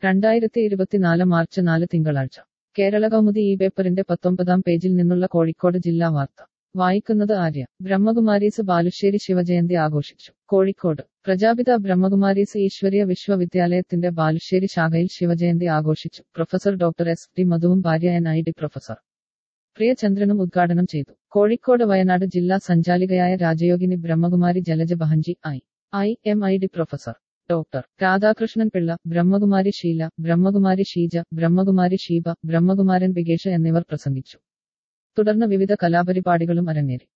രണ്ടായിരത്തി ഇരുപത്തിനാല് മാർച്ച് നാല് തിങ്കളാഴ്ച കേരള കൗമുദി ഈ പേപ്പറിന്റെ പത്തൊമ്പതാം പേജിൽ നിന്നുള്ള കോഴിക്കോട് ജില്ലാ വാർത്ത വായിക്കുന്നത് ആര്യ ബ്രഹ്മകുമാരീസ് ബാലുശ്ശേരി ശിവജയന്തി ആഘോഷിച്ചു കോഴിക്കോട് പ്രജാപിത ബ്രഹ്മകുമാരീസ് ഈശ്വരീയ വിശ്വവിദ്യാലയത്തിന്റെ ബാലുശ്ശേരി ശാഖയിൽ ശിവജയന്തി ആഘോഷിച്ചു പ്രൊഫസർ ഡോക്ടർ എസ് ടി മധുവും ഭാര്യ എൻ ഐ ഡി പ്രൊഫസർ പ്രിയചന്ദ്രനും ഉദ്ഘാടനം ചെയ്തു കോഴിക്കോട് വയനാട് ജില്ലാ സഞ്ചാലികയായ Rajayogini Brahmakumari Jalaja Behenji I I M I D professor doctor Radhakrishnan Pillai Brahmakumari Sheela Brahmakumari Sheeja Brahmakumari Sheeba Brahmakumaran Bigesh എന്നിവർ പ്രസംഗിച്ചു തുടർന്ന് വിവിധ കലാപരിപാടികളും അരങ്ങേറി